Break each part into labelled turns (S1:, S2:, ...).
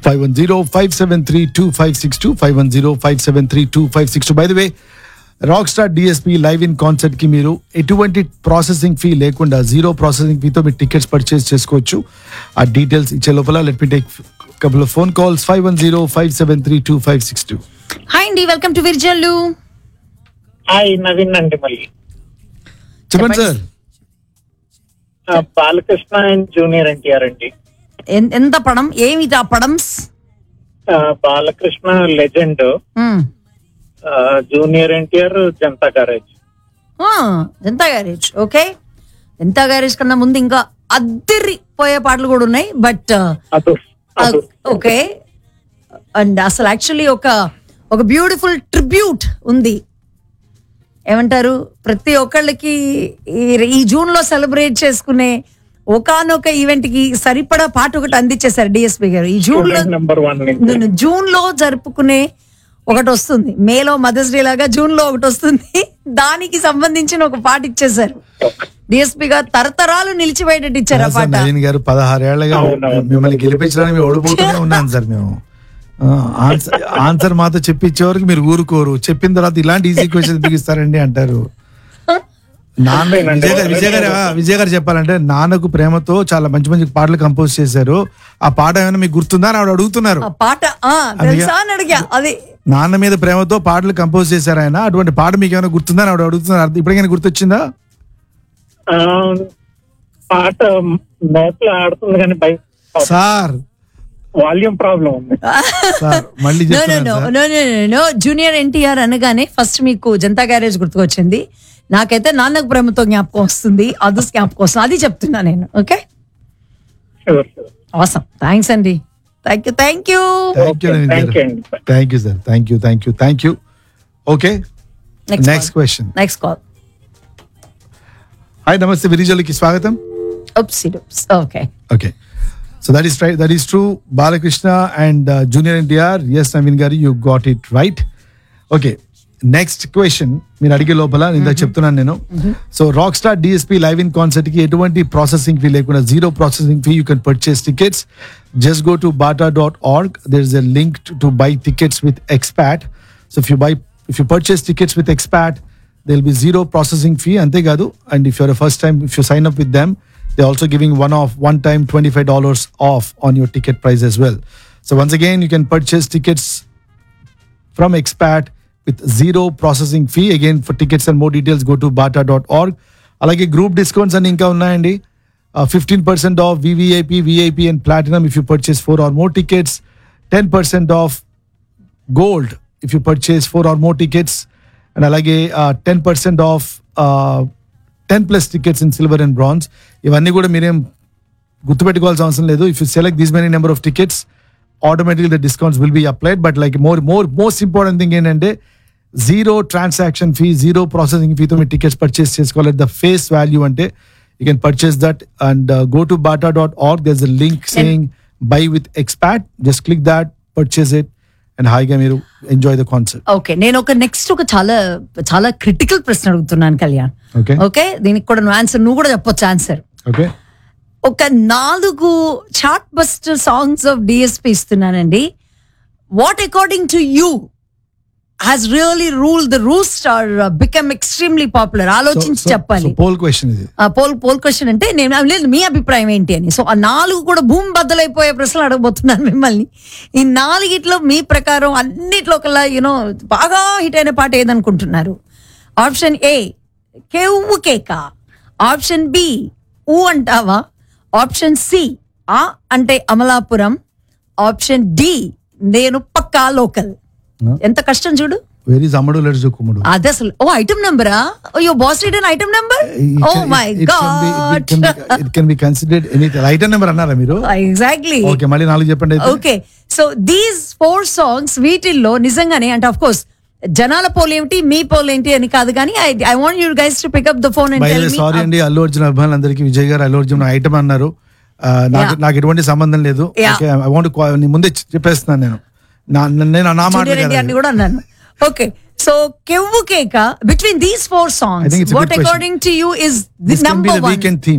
S1: 510 573 2562 510 573 2562 by the way rock star DSP live in concert కి మీరు ఎటువంటి ప్రాసెసింగ్ ఫీ లేకుండా జీరో ప్రాసెసింగ్ ఫీతో మీరు టికెట్స్ పర్చేస్ చేసుకోవచ్చు ఆ డీటెయిల్స్ ఇచ్చే లోపల let me take couple of phone calls five one zero five seven three two five six two
S2: hi అండి వెల్కమ్ టు విర్జల్లు
S3: హాయ్ నవీన్ అండి మళ్ళీ
S1: చెప్పండి సార్
S3: ఆ, బాలకృష్ణ అండ్ జూనియర్ ఎన్టీఆర్ అండి
S2: ఎన్- ఎంత పడం ఏమిటి ఆ పడమ్స్
S3: ఆ, Balakrishna legend
S2: hmm.
S3: Junior NTR Janatha garage
S2: ఆ, Janatha garage okay Janatha garage కన్నా ముందు ఇంకా అద్దరి పోయే పాటలు కూడా ఉన్నాయి బట్
S3: అదు అదు
S2: ఓకే అండ్ అసలు యాక్చువల్లీ ఒక ఒక బ్యూటిఫుల్ ట్రిబ్యూట్ ఉంది ఏమంటారు ప్రతి ఒక్కళ్ళకి ఈ- ఈ జూన్ లో సెలబ్రేట్ చేసుకునే ఒకనొక ఈవెంట్ కి సరిపడా పాట ఒకటి అందించేశారు డిఎస్పీ గారు ఈ జూన్ లో
S3: నెంబర్ వన్
S2: నేను జూన్ లో జరుపుకునే ఒకటి వస్తుంది మేలో మదర్స్ డే లాగా జూన్ లో ఒకటి వస్తుంది దానికి సంబంధించిన ఒక పాట ఇచ్చేశారు డిఎస్పీ గారు తరతరాలు నిలిచిపోయేటట్టు ఇచ్చారు ఆ
S1: సార్
S2: పాట
S1: నవీన్ గారు పదహారేళ్లగా
S3: అవునవును.
S1: మిమ్మల్ని గెలిపించడానికి మేము ఓడిపోతూనే ఉన్నాం సార్ మేము ఆ, ఆన్సర్ ఆన్సర్ మాతో చెప్పించే వరకు మీరు ఊరుకోరు చెప్పిన తర్వాత ఇలాంటి ఈజీ క్వశ్చన్ బిగిస్తారండి అంటారు నాన్న విజయ్ గారు విజయ్ గారు ఆ, విజయ్ గారు చెప్పాలంటే నాన్నకు ప్రేమతో చాలా మంచి మంచి పాటలు కంపోజ్ చేశారు ఆ పాట ఏమైనా మీకు గుర్తుందా అని ఆవిడ అడుగుతున్నారు
S2: ఆ పాట ఆ తెలుసా అని అడిగా అది
S1: నాన్న మీద ప్రేమతో పాటలు కంపోజ్ చేశారు ఆయన అటువంటి పాట మీకు ఏమైనా గుర్తుందా అని ఆవిడ అడుగుతున్నారు అర్థం- ఇప్పటికైనా గుర్తొచ్చిందా
S3: పాట నోట్లో ఆడుతుంది కానీ బై
S1: సార్
S3: వాల్యూమ్ ప్రాబ్లం ఉంది
S1: సార్ మళ్ళీ
S2: నో నో
S1: చెప్తున్నాను
S2: no
S1: sir.
S2: No no no junior NTR అనగానే ఫస్ట్ మీకు జనతా గ్యారేజ్ గుర్తుకొచ్చింది నాకైతే నాన్నకు ప్రేమతో జ్ఞాపకం వస్తుంది అదర్స్ జ్ఞాపకం వస్తుంది అది చెప్తున్నా నేను ఓకే
S3: షూర్ షూర్
S2: అవసరం థ్యాంక్స్ అండి thank you thank you
S1: thank you Naveen
S3: thank you
S1: గారు
S3: అండి
S1: thank you sir thank you thank you thank you okay next question
S2: next call
S1: hi నమస్తే విరిజల్కి స్వాగతం
S2: oopsie okay
S1: okay so that is right that is true Balakrishna and junior NTR yes Naveen గారు you got it right okay next question మీరు అడిగే లోపల నేను ఇందాక చెప్తున్నాను నేను so rock star DSP live in concert కి ఎటువంటి ప్రాసెసింగ్ ఫీ లేకుండా zero processing fee you can purchase tickets just go to BATA dot org there is a link to buy tickets with expat so if you buy if you purchase tickets with expat there will be zero processing fee అంతేకాదు and if you're a first time if you sign up with them they're also giving one off one time $25 off on your ticket price as well so once again you can purchase tickets from expat with zero processing fee again for tickets and more details go to bata.org అలాగే group discounts అని ఇంకా ఉన్నాయండి fifteen percent off VVIP VIP and platinum if you purchase four or more tickets ten percent off gold if you purchase four or more tickets and అలాగే ten percent off ten plus tickets in silver and bronze ఇవన్నీ కూడా మీరేం గుర్తుపెట్టుకోవాల్సిన అవసరం లేదు if you select this many number of tickets automatically the discounts will be applied but like more more most important thing ఏంటంటే zero transaction fee zero processing ఫీతో మీరు tickets purchase చేసుకోవాలి ద ఫేస్ వాల్యూ అంటే you can purchase that and go to BATA dot org there a link saying buy with expat just click that purchase it and హాయిగా మీరు enjoy the concert
S2: okay నేను ఒక next ఒక చాలా చాలా critical ప్రశ్న అడుగుతున్నాను కళ్యాణ్
S1: ఓకే
S2: ఓకే దీనికి కూడా నువ్వు ఆన్సర్ నువ్వు కూడా చెప్పొచ్చు ఆన్సర్
S1: ఓకే
S2: ఒక నాలుగు chart buster songs of DSP ఇస్తున్నానండి what according to you has really rule the roost or become extremely popular ఆలోచించి చెప్పాలి
S1: పోల్ క్వశ్చన్ ఇది
S2: ఆ పోల్ పోల్ క్వశ్చన్ అంటే నేను అవి లేదు మీ అభిప్రాయం ఏంటి అని సో ఆ నాలుగు కూడా భూమి బద్దలైపోయే ప్రశ్నలు అడగబోతున్నాను మిమ్మల్ని ఈ నాలుగిట్లో మీ ప్రకారం అన్నిట్లో కల్లా యూనో బాగా హిట్ అయిన పాట ఏదనుకుంటున్నారు ఆప్షన్ ఏ కేవ్వు కేక ఆప్షన్ బి ఊ అంటావా ఆప్షన్ సి ఆ అంటే అమలాపురం ఆప్షన్ డి నేను పక్కా లోకల్ ఎంత కష్టం చూడు
S1: వెరీ అమ్మడు లడ్జు కుమ్ముడు
S2: అది అసలు ఓ ఐటమ్ నెంబరా అయ్యో boss return item number oh my god
S1: it can be considered anything item number అన్నారా మీరు
S2: ఎగ్జాక్ట్లీ
S1: ఓకే మళ్ళీ నాలుగు చెప్పండి అయితే
S2: okay so these four songs వీటిల్లో నిజంగానే అంటే ఆఫ్ కోర్స్ జనాల పోల్ ఏమిటి మీ పోల్ ఏంటి అని కాదు కానీ I I want you guys to pick up the phone and
S1: bye
S2: tell
S1: sorry
S2: me
S1: అండి అల్లు అర్జున్ అభిమానులందరికీ విజయ్ గారు అల్లు అర్జున్ ఐటమ్ అన్నారు ఆ, నాకు
S2: Yeah.
S1: నాకు ఎటువంటి సంబంధం లేదు
S2: Yeah.
S1: ఓకే ఐ వాంట్ ముందే చెప్పేస్తున్నాను నేను నా- నేను నా మాట
S2: జూనియర్ ఎన్టీఆర్ ని కూడా అన్నాను okay so Kevvu Keka between these four
S1: I
S2: songs
S1: think it's a
S2: what
S1: good question.
S2: According to you is the
S1: this can be
S2: number
S1: the
S2: one
S1: weekend theme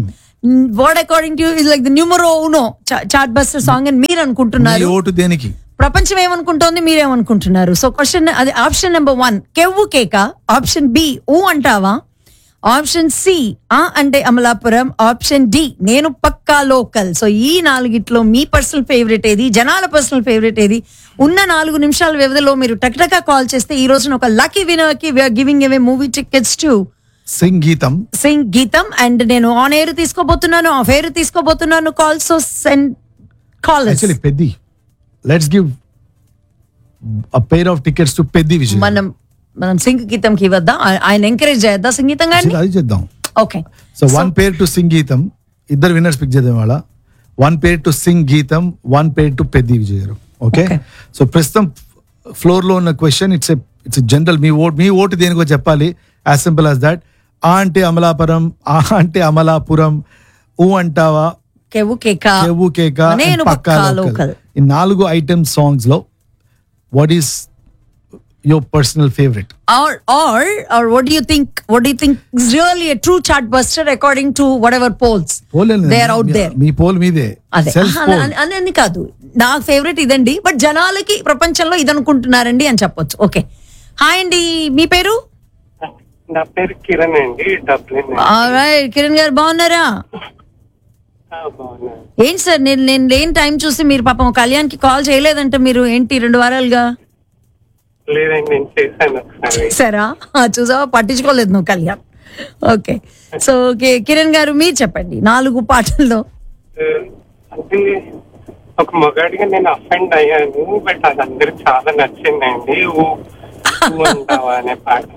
S2: word according to is like the numero uno chartbuster song అని మీరు
S1: మీ
S2: అనుకుంటున్నారు
S1: vote దేనికి
S2: ప్రపంచం ఏమనుకుంటోంది మీరేమనుకుంటున్నారు so question అది option number one Kevvu Keka option B ఊ అంటావా ఆప్షన్ సి ఆ అంటే అమలాపురం ఆప్షన్ డి నేను పక్కా లోకల్ సో ఈ నాలుగిట్లో మీ పర్సనల్ ఫేవరెట్ ఏది జనాల పర్సనల్ ఫేవరెట్ ఏది ఉన్న నాలుగు నిమిషాల వ్యవధిలో మీరు టక్టకా కాల్ చేస్తే ఈ రోజున ఒక లక్కీ వినర్ కి we are giving away movie tickets to
S1: Sangeetham
S2: Singh Geetham and నేను ఆన్ ఎయిర్ తీసుకోబోతున్నాను ఆఫ్ ఎయిర్ తీసుకోబోతున్నాను calls send call
S1: actually Peddi let's give a pair of tickets to Peddi Vijay
S2: మనం మనం సింగ్ గీతంకి ఇవ్వద్దా ఆ- ఆయన ఎంకరేజ్ చేద్దా సంగీతం గారిని
S1: అది చేద్దాం
S2: okay
S1: so one pair to Singh Geetham ఇద్దరు విన్నర్స్ పిక్ చేద్దాం వాళ్ళ one pair to Singh Geetham one pair to Peddi Vijay garu okay
S2: Okay.
S1: So ప్రస్తుతం ఫ్లోర్ లో ఉన్న క్వశ్చన్ ఇట్స్ ఇట్స్ జనరల్ మీ ఓట్ మీ ఓటు దేనికో చెప్పాలి యాజ్ సింపుల్ యాజ్ దట్ ఆ అంటే అమలాపురం ఆ అంటే అమలాపురం ఊ అంటావా
S2: కెవ్వు కేక
S1: కేవు కేక
S2: నేను
S1: and Pakka
S2: Pakka
S1: local
S2: local
S1: ఈ నాలుగు ఐటమ్ సాంగ్స్ లో what is your personal favourite
S2: or or or what do you think what do you think is really a true chart buster according to whatever polls
S1: poll
S2: they are out there
S1: మీ poll మీదే
S2: అదే
S1: self
S2: ఆహా,
S1: pole
S2: అని- అని అని కాదు నా favourite ఇదండి బట్ జనాలకి ప్రపంచంలో ఇది అనుకుంటున్నారండి అని చెప్పొచ్చు ఓకే హాయ్ అండి మీ పేరు
S3: నా పేరు కిరణ్ అండి డబ్లిన్
S2: Alright, కిరణ్ గారు బాగున్నారా
S3: బాగున్నాను
S2: ఏంటి సార్ నేను నేను లేని టైం చూసి మీరు పాపం కళ్యాణ్కి కాల్ చేయలేదంట మీరు ఏంటి రెండు వారాలుగా
S3: లేదండి నేను చేశాను ఒకసారి
S2: సరా చూసావా పట్టించుకోలేదు నువ్వు Kalyan okay so okay Kiran garu మీరు చెప్పండి నాలుగు పాటల్లో
S3: ఆ, అంటే ఒక మగాడిగా నేను అఫెండ్ అయ్యాను బట్ అది అందరికి చాలా నచ్చిందండి ఊ ఊ అంటావా అనే పాట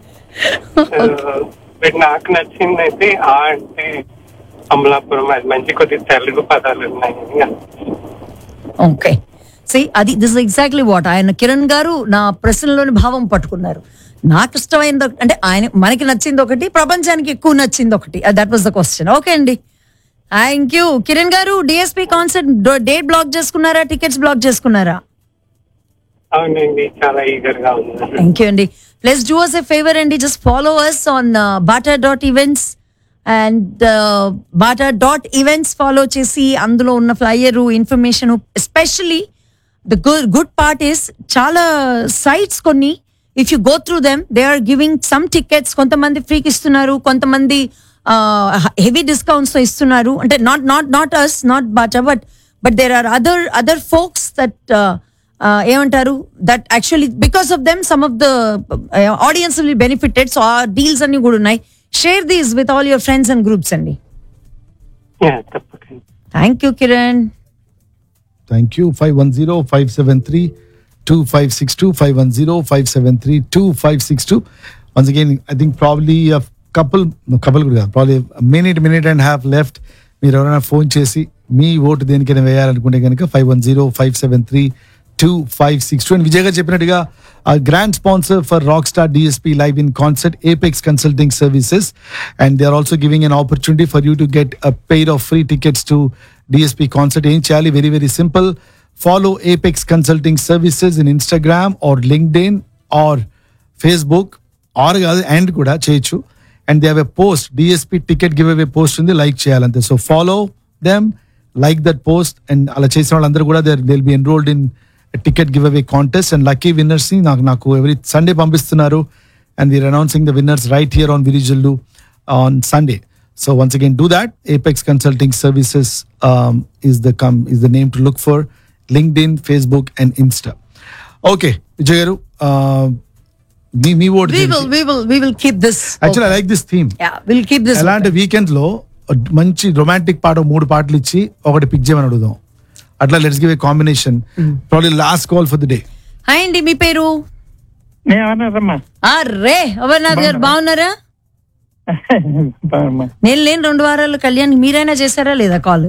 S3: బట్ నాకు నచ్చింది అయితే ఆ అంటే అమలాపురం అది మంచి కొద్ది తెలుగు పదాలు ఉన్నాయి
S2: ఓకే సి అది దిస్ ఎగ్జాక్ట్లీ వాట్ ఆయన కిరణ్ గారు నా ప్రశ్నలోని భావం పట్టుకున్నారు నాకు ఇష్టమైనది ఒక- అంటే ఆయన మనకి నచ్చింది ఒకటి ప్రపంచానికి ఎక్కువ నచ్చింది ఒకటి that was the question okay అండి థ్యాంక్ యూ కిరణ్ గారు డిఎస్పీ కాన్సర్ట్ డేట్ బ్లాక్ చేసుకున్నారా టికెట్స్ బ్లాక్ చేసుకున్నారా
S3: అవునండి చాలా ఈగర్ గా ఉన్నాను
S2: థ్యాంక్ యూ అండి plus do us a favour అండి just follow us on Bata dot events and Bata dot events follow చేసి అందులో ఉన్న flyer information especially the good good part is చాలా సైట్స్ కొన్ని if you go through them they are giving some tickets కొంతమంది ఫ్రీకి ఇస్తున్నారు కొంతమంది heavy discounts తో ఇస్తున్నారు అంటే not not not us not BATA but but there are other other folks that ఏమంటారు that actually because of them some of the audience will benefited so ఆ deals అన్ని కూడా ఉన్నాయి share these with all your friends and groups అండి
S3: yeah, తప్పకుండా
S2: thank you Kiran
S1: thank you five one zero five seven three two five six two five one zero five seven three two five six two once again I think probably couple couple కూడా కాదు probably minute minute and half left మీరు ఎవరైనా phone చేసి మీ vote దేనికైనా వేయాలనుకుంటే కనుక five one zero five seven three two five six two and Vijay garu చెప్పినట్టుగా grand sponsor for rock star DSP live in concert apex consulting services and they are also giving an opportunity for you to get a pair of free tickets to DSP concert ఏం చేయాలి very very simple follow apex consulting services in Instagram or LinkedIn or Facebook or కాదు and కూడా చేయొచ్చు and they have a post DSP ticket give away post ఉంది like చేయాలంతే so follow them like that post and అలా చేసిన వాళ్ళందరూ కూడా they will be enrolled in ticket give away contest and lucky winners ని నాకు నాకు ఎవ్రీ సండే పంపిస్తున్నారు and we are announcing the winners right here on Virijallu on Sunday so once again do that apex consulting services is the come is the name to look for LinkedIn Facebook and Insta okay Vijay garu uh, మీ మీ vote
S2: we will we will we will keep this
S1: actual I like this theme
S2: yeah we'll keep this
S1: ఎలాంటి weekend లో మంచి romantic పాట మూడు పాటలు ఇచ్చి ఒకటి పిక్ చేయమని అడుగుదాం అట్లా let's give a combination probably last call for the day
S2: hi అండి మీ పేరు
S3: నేను అన్నారమ్మా
S2: అరే అమర్నాథ్ గారు బాగున్నారా
S3: బాగున్నా
S2: నేను లేని రెండు వారాలు కళ్యాణ్ మీరైనా చేశారా లేదా కాల్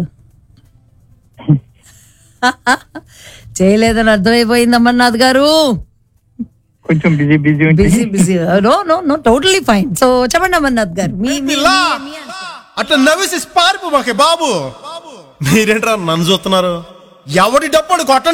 S2: చేయలేదని అర్థమైపోయింది అమర్నాథ్ గారు
S3: కొంచెం busy busy
S2: busy busy no no no totally fine so చెప్పండి అమర్నాథ్ గారు మీ మీ-
S4: పిల్ల!
S2: మీ- మీ answer.
S4: అట్లా నవ్వేసి పారిపో మాకే బాబు మీరేంట్రా నన్ను చూస్తున్నారు ఎవడి డప్పుడు కొట్టండి